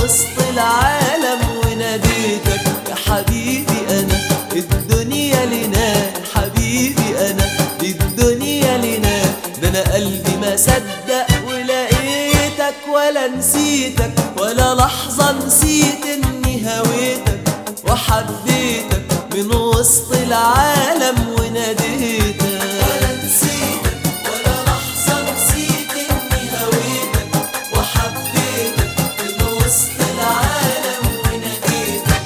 وسط العالم وناديتك يا حبيبي انا الدنيا لنا حبيبي انا دي الدنيا لنا ده انا قلبي ما صدق ولقيتك ولا نسيتك ولا لحظة نسيت اني هويتك وحبيتك من وسط العالم وناديتك ولا نسيتك ولا لحظة نسيت اني هويتك وحبيتك من وسط العالم وناديتك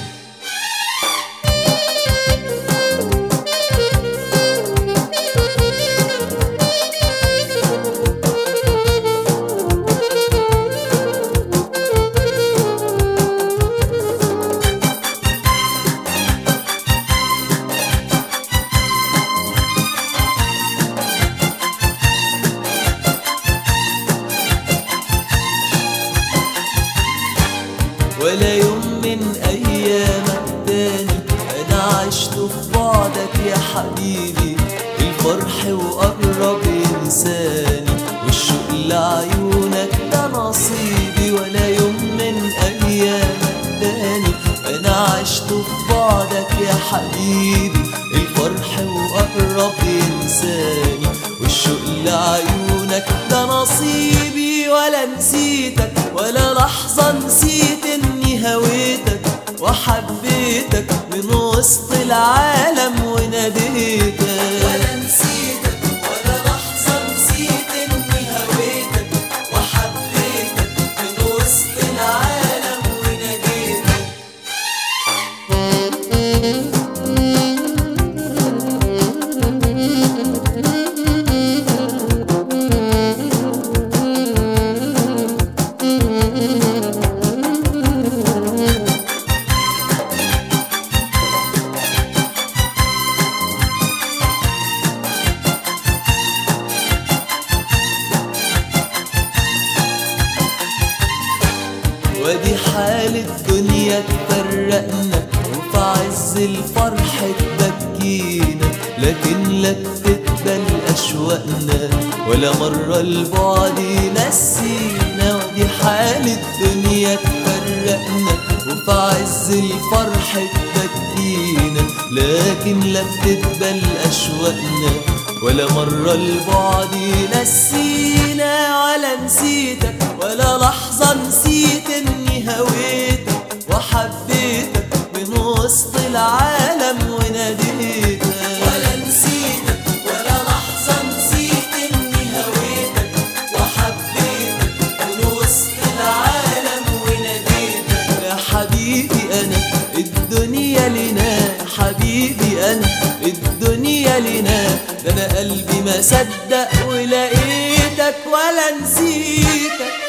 ولا يوم من ايامك تاني انا عشت في بعدك يا حبيبي الفرح وقرب انساني والشوق لعيونك ده نصيبي ولا يوم من ايامك تاني انا عشت في بعدك يا حبيبي الفرح وقرب انساني والشوق لعيونك ده نصيبي ولا نسيتك ولا لحظة نسيت اني هويتك وحبيتك من وسط العالم وناديتك ولا نسيتك ولا لحظة نسيت اني هويتك وحبيتك من وسط العالم وناديتك ودي حال الدنيا تفرقنا وفي عز الفرح تبكينا لكن لا بتقبل أشواقنا ولا مرة البعد ينسينا ودي حال الدنيا تفرقنا وفي عز الفرح تبكينا لكن لا بتقبل أشواقنا ولا مرة البعد ينسينا ولا نسيتك ولا لحظة نسيت اني هويتك وحبيتك من وسط العالم وناديتك ولا نسيتك ولا لحظة نسيت اني هويتك وحبيتك من وسط العالم وناديتك يا حبيبي انا الدنيا لنا يا حبيبي انا الدنيا لنا ده انا قلبي ما صدق ولقيتك ولا نسيتك